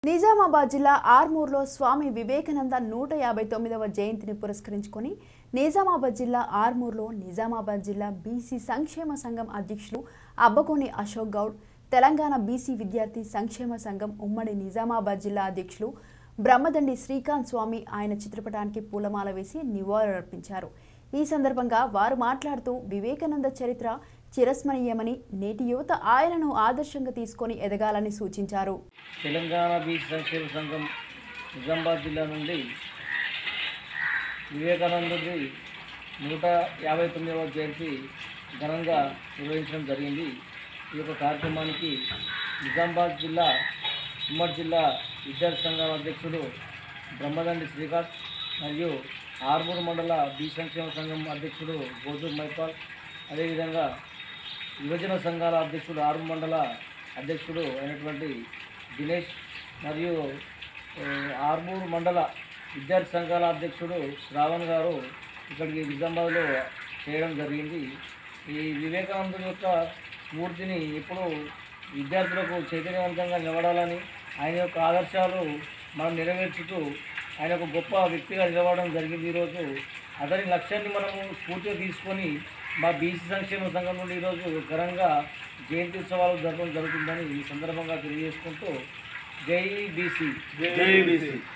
నిజామాబాద్ జిల్లా ఆర్మూర్లో స్వామి వివేకానంద నూట యాభై తొమ్మిదవ జయంతిని పురస్కరించుకొని నిజామాబాద్ జిల్లా ఆర్మూర్లో నిజామాబాద్ జిల్లా బీసీ సంక్షేమ సంఘం అధ్యక్షులు అబ్బగోని అశోక్ గౌడ్ తెలంగాణ బీసీ విద్యార్థి సంక్షేమ సంఘం ఉమ్మడి నిజామాబాద్ జిల్లా అధ్యక్షులు బ్రహ్మదండి శ్రీకాంత్ స్వామి ఆయన చిత్రపటానికి పూలమాల వేసి నివాళులర్పించారు ఈ సందర్భంగా వారు మాట్లాడుతూ వివేకానంద చరిత్ర చిరస్మరణీయమని నేటి యువత ఆయనను ఆదర్శంగా తీసుకొని ఎదగాలని సూచించారు తెలంగాణ బీచ్ సంక్షేమ సంఘం నిజామాబాద్ జిల్లా నుండి వివేకానందుడి నూట యాభై తొమ్మిదవ జయంతి ఘనంగా నిర్వహించడం జరిగింది ఈ యొక్క కార్యక్రమానికి నిజామాబాద్ జిల్లా ఉమ్మడి జిల్లా విద్యార్థి సంఘం అధ్యక్షుడు బ్రహ్మదండి శ్రీకాంత్ మరియు ఆర్మూరు మండల బీ సంక్షేమ సంఘం అధ్యక్షుడు గోజూర్ మైపాల్ అదేవిధంగా యువజన సంఘాల అధ్యక్షుడు ఆర్మూరు మండల అధ్యక్షుడు అయినటువంటి దినేష్ మరియు ఆ, ఆర్మూరు మండల విద్యార్థి సంఘాల అధ్యక్షుడు శ్రావణ్ గారు ఇక్కడికి నిజామాబాద్లో చేయడం జరిగింది ఈ వివేకానందుని యొక్క స్ఫూర్తిని ఎప్పుడూ విద్యార్థులకు చైతన్యవంతంగా నిలబడాలని ఆయన యొక్క ఆదర్శాలు మనం నెరవేర్చుతూ ఆయన ఒక గొప్ప వ్యక్తిగా నిలబడడం జరిగింది ఈరోజు అతని లక్ష్యాన్ని మనము స్ఫూర్తిగా తీసుకొని మా బీసీ సంక్షేమ సంఘం నుండి ఈరోజు ఘనంగా జయంతి ఉత్సవాలు జరపడం జరుగుతుందని ఈ సందర్భంగా తెలియజేసుకుంటూ జై బీసీ జై బీసీ